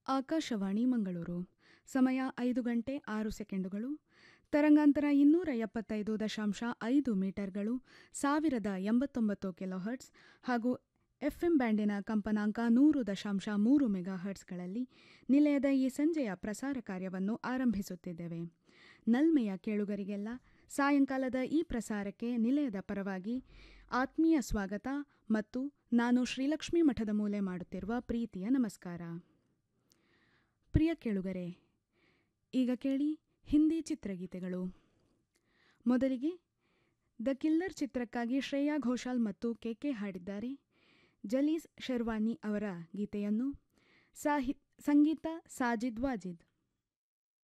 ಆಕಾಶವಾಣಿ ಮಂಗಳೂರು ಸಮಯ ಐದು ಗಂಟೆ ಆರು ಸೆಕೆಂಡುಗಳು ತರಂಗಾಂತರ ಇನ್ನೂರ ಎಪ್ಪತ್ತೈದು ದಶಾಂಶ ಐದು ಮೀಟರ್ಗಳು ಸಾವಿರದ ಎಂಬತ್ತೊಂಬತ್ತು ಕಿಲೋಹರ್ಟ್ಸ್ ಹಾಗೂ ಎಫ್ಎಂ ಬ್ಯಾಂಡಿನ ಕಂಪನಾಂಕ ನೂರು ದಶಾಂಶ ಮೂರು ಮೆಗಾ ಹರ್ಟ್ಸ್ಗಳಲ್ಲಿ ನಿಲಯದ ಈ ಸಂಜೆಯ ಪ್ರಸಾರ ಕಾರ್ಯವನ್ನು ಆರಂಭಿಸುತ್ತಿದ್ದೇವೆ ನಲ್ಮೆಯ ಕೇಳುಗರಿಗೆಲ್ಲ ಸಾಯಂಕಾಲದ ಈ ಪ್ರಸಾರಕ್ಕೆ ನಿಲಯದ ಪರವಾಗಿ ಆತ್ಮೀಯ ಸ್ವಾಗತ ಮತ್ತು ನಾನು ಶ್ರೀಲಕ್ಷ್ಮೀ ಮಠದ ಮೂಲೆ ಮಾಡುತ್ತಿರುವ ಪ್ರೀತಿಯ ನಮಸ್ಕಾರ ಪ್ರಿಯ ಕೇಳುಗರೆ ಈಗ ಕೇಳಿ ಹಿಂದಿ ಚಿತ್ರಗೀತೆಗಳು ಮೊದಲಿಗೆ ದ ಕಿಲ್ಲರ್ ಚಿತ್ರಕ್ಕಾಗಿ ಶ್ರೇಯಾ ಘೋಷಾಲ್ ಮತ್ತು ಕೆಕೆ ಹಾಡಿದ್ದಾರೆ ಜಲೀಸ್ ಶೆರ್ವಾನಿ ಅವರ ಗೀತೆಯನ್ನು ಸಾಹಿ ಸಂಗೀತ ಸಾಜಿದ್ ವಾಜಿದ್